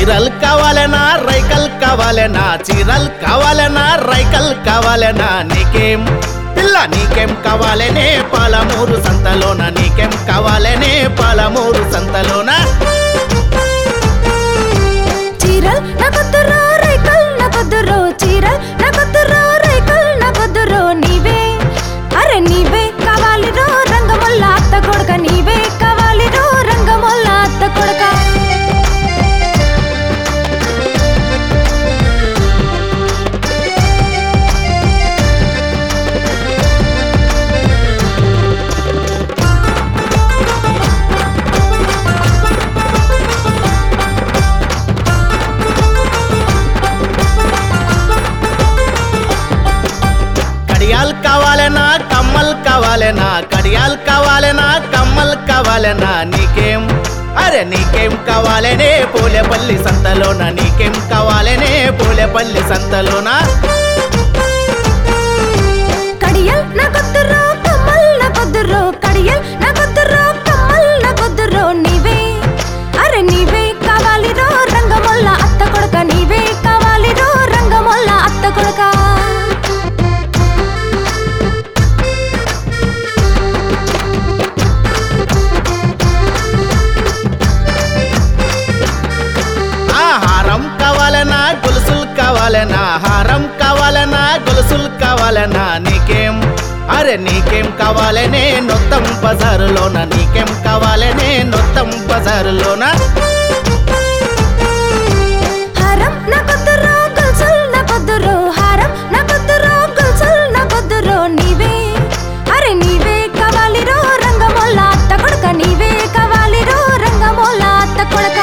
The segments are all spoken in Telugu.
చీరలు కావాలనా రైకల్ కావాలనా చీరలు కావాలనా రైకల్ కావాలనా నీకేం పిల్ల నీకేం కావాలనే పాలమూరు సంతలోన నీకేం కావాలనే పాలమూరు సంతలోన చీరల్ నాకొద్దురో రైకల్ నాకొద్దురో చీరల్ నాకొద్దురో రైకల్ నాకొద్దురో నీవే అరే నీవే కావాలిరో రంగముల్ల అత్త కొడక నీవే కావాలిరో రంగముల్ల అత్త కొడక కడియాల్ కావాలనా కమ్మల్ కావాలనా కడియాల్ కావాలనా కమ్మల్ కావాలనా నీకేం అరే నీకేం కావాలనే పూలపల్లి సంతలోన నీకేం కావాలనే పూలపల్లి సంతలోన కడియల్ నాకొద్దురో కమ్మల్ నాకొద్దురో కడియల్ నాకొద్దురో కమ్మల్ నాకొద్దురో నీవే అరే నీవే కావాలిరో రంగముల్ల అత్త కొడక నీవే కావాలిరో రంగముల్ల అత్త కొడక ఆహారం కావాలనా గొలుసులు కావాలనా హారం కావాలనా గొలుసులు కావాలనా నీకేం అరే నీకేం కావాలనే నొత్తం బజారులోన నీకేం కావాలనే నొత్తం బజారులోన హారం నాకొద్దురో గొలుసుల్ నాకొద్దురో హారం నాకొద్దురో గొలుసుల్ నాకొద్దురో నీవే అరే నీవే కావాలిరో రంగముల్ల అత్త కొడక నీవే కావాలిరో రంగముల్ల అత్త కొడక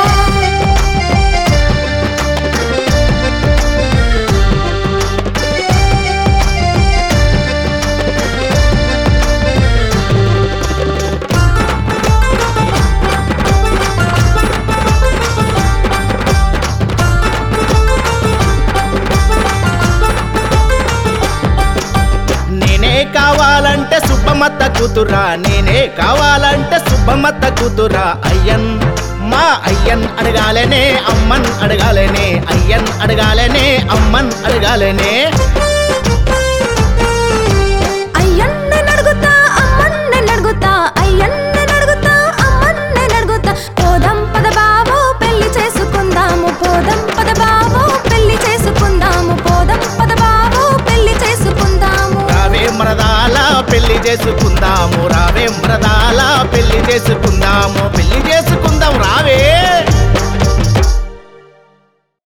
నేనే కావాలంటే సుబ్బమత్త కూతురా నేనే కావాలంటే సుబ్బమత్త కూతురా అయ్యన్ మా అయ్యన్ అడగాలనే అమ్మన్ అడగాలనే అయ్యన్ అడగాలనే అమ్మన్ అడగాలనే అయ్యన్నే నడుగుతా అమ్మన్నే నడుగుతా అయ్యన్నే నడుగుతా అమ్మన్నే నడుగుతా పోదం పద బావో పెళ్లి చేసుకుందాము పోదం పద బావో పెళ్లి చేసుకుందాము పోదం పద బావో పెళ్లి చేసుకుందాము రావే మరదాల పెళ్లి చేసుకుందాము రావే మరదాల పెళ్లి చేసుకుందాము